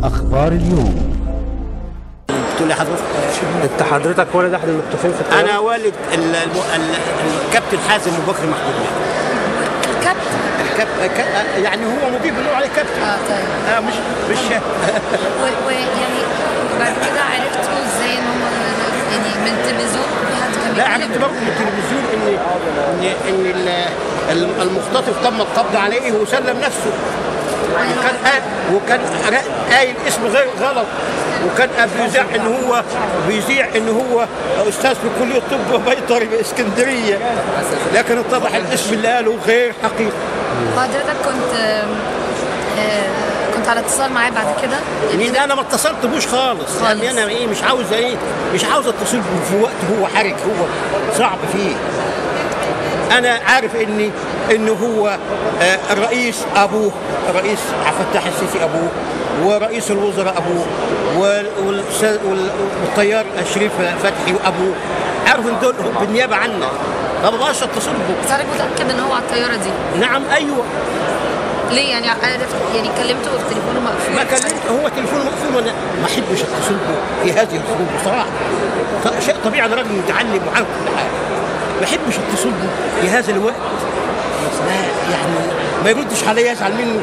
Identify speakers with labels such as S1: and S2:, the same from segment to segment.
S1: أخبار اليوم
S2: بتقول لي حضرتك
S3: انت حضرتك والد احد المكتوفين في الطياره
S2: انا والد ال- الم- ال- الكابتن حازم ابو بكر محمود
S4: الكابتن
S2: الكاب... ك- يعني هو مضيف بنقول عليه كابتن
S4: اه طيب
S2: آه مش مش
S4: و- ويعني بعد كده عرفتوا ازاي ان هم يعني من التلفزيون في حد كان
S2: لا
S4: بيتكلم؟
S2: عرفت برضه من التلفزيون ان ان ان ال- ال- المختطف تم القبض عليه وسلم نفسه وكان قا- وكان را- قايل اسم غير غلط وكان بيذيع ان هو بيذيع ان هو استاذ في كليه طب بيطري باسكندريه لكن اتضح الاسم اللي قاله غير حقيقي
S4: حضرتك كنت آم، آه، كنت على اتصال معاه بعد كده
S2: مين انا ما اتصلت بوش خالص لان انا ايه مش عاوز ايه مش عاوز اتصل بيه في وقت هو حرج هو صعب فيه انا عارف اني انه هو آه، الرئيس ابوه الرئيس عبد الفتاح السيسي ابوه ورئيس الوزراء ابوه وال- والأستاذ- وال- والطيار شريف فتحي ابوه عارف ان دول بالنيابه عنا ما بقاش اتصل به
S4: بس حضرتك متاكد ان هو على الطياره دي
S2: نعم ايوه
S4: ليه يعني عرفت يعني كلمته وتليفونه مقفول
S2: ما كلمت هو تليفونه مقفول وانا ما احبش اتصل به في هذه الظروف بصراحه ط- شيء طبيعي انا راجل متعلم وعارف كل حاجه ما احبش اتصل به في هذا الوقت لا يعني ما يردش عليا ازعل منه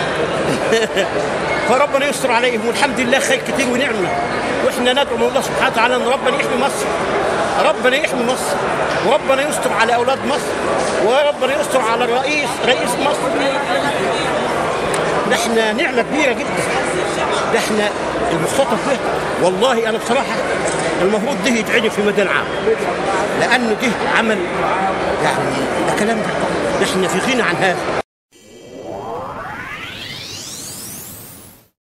S2: فربنا يستر عليهم والحمد لله خير كتير ونعمه واحنا ندعو من الله سبحانه وتعالى ان ربنا يحمي مصر ربنا يحمي مصر وربنا يستر على اولاد مصر وربنا يستر على الرئيس رئيس مصر ده احنا نعمه كبيره جدا ده احنا المختطف ده والله انا بصراحه المفروض ده يتعرف في ميدان عام لانه ده عمل يعني ده كلام ده احنا في غنى عن هذا